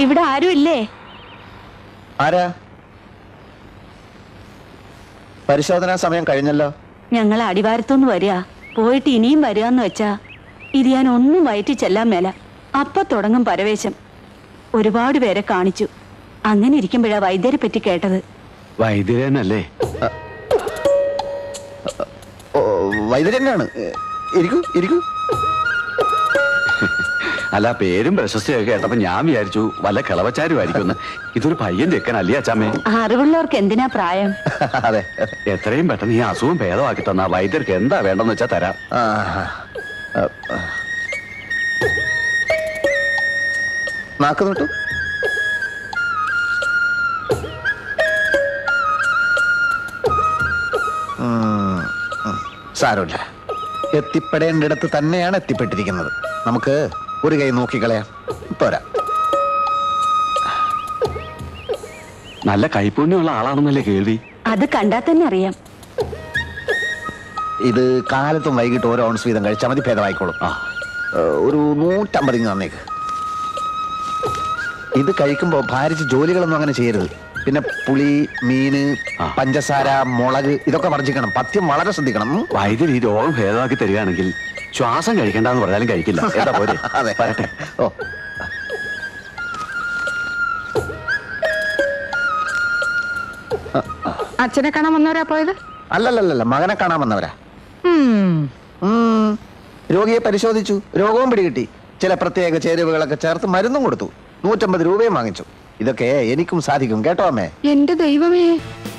ഇവിടെ ആരും ഇല്ലേ ആരാ പരിശോധനാ സമയം കഴിഞ്ഞല്ലോ ഞങ്ങൾ അടിവാരത്തുനിന്ന് വരിക പോയിട്ട് ഇനിയും വരികയെന്ന് വെച്ചാ ഇത് ഞാൻ ഒന്നും വയറ്റി ചെല്ലാൻ മേല അപ്പൊ തുടങ്ങും പരവേശം ഒരുപാട് പേരെ കാണിച്ചു അങ്ങനെ ഇരിക്കുമ്പോഴാ വൈദ്യരെ പറ്റി കേട്ടത് വൈദ്യരനല്ലേ ഓ, വൈദ്യര് തന്നെയാണ് ഏ, ഇരിക്കൂ ഇരിക്കൂ അല്ല പേരും പ്രശസ്തിയൊക്കെ കേട്ടപ്പോ ഞാൻ വിചാരിച്ചു വല്ല കിളവച്ചാരുമായിരിക്കും ഇതൊരു പയ്യൻ ചെക്കനല്ലേ അച്ചാമ്മേ അറിവുള്ളവർക്ക് എന്തിനാ പ്രായം അതെ എത്രയും പെട്ടെന്ന് ഈ അസുഖം ഭേദമാക്കി തന്ന വൈദ്യർക്ക് എന്താ വേണ്ടെന്ന് വെച്ചാ തരാം ആ, ആ, ആ. നാക്ക് നിട്ടു ഉം, ഉം. സാരമില്ല എത്തിപ്പെടേണ്ടിടത്ത് തന്നെയാണ് എത്തിപ്പെട്ടിരിക്കുന്നത് നമുക്ക് ഒരു കൈ നോക്കിക്കളയാം പോരാ നല്ല കൈപ്പുണ്യമുള്ള ആളാണെന്നല്ലേ കേൾവി അത് കണ്ടാ തന്നെ അറിയാം ഇത് കാലത്തും വൈകിട്ട് ഓരോ ഔൺസ് വീതം കഴിച്ചാൽ മതി ഭേദമായിക്കോളും ആ ഏഹ്, ഒരു നൂറ്റമ്പത് ഇങ്ങ് തന്നേക്ക് ഇത് കഴിക്കുമ്പോൾ ഭാരിച്ച് ജോലികളൊന്നും അങ്ങനെ ചെയ്യരുത് പിന്നെ പുളി മീന് ആ. പഞ്ചസാര മുളക് ഇതൊക്കെ വർജിക്കണം പഥ്യം വളരെ ശ്രദ്ധിക്കണം ഉം. വൈദ്യർ ഈ രോഗം ഭേദമാക്കി തരികയാണെങ്കിൽ ശ്വാസം കഴിക്കണ്ടെന്ന് പറഞ്ഞാലും കഴിക്കില്ല എന്താ പോരെ അതെ വരട്ടെ ഓ അച്ഛനെ കാണാൻ വന്നവരാ പോയത് അല്ലല്ലല്ല മകനെ കാണാൻ വന്നവരാ ഉം. ഉം. രോഗിയെ പരിശോധിച്ചു രോഗവും പിടികിട്ടി ചില പ്രത്യേക ചേരുവകളൊക്കെ ചേർത്ത് മരുന്നും കൊടുത്തു നൂറ്റമ്പത് രൂപയും വാങ്ങിച്ചു ഇതൊക്കെ എനിക്കും സാധിക്കും കേട്ടോ അമ്മേ എന്റെ ദൈവമേ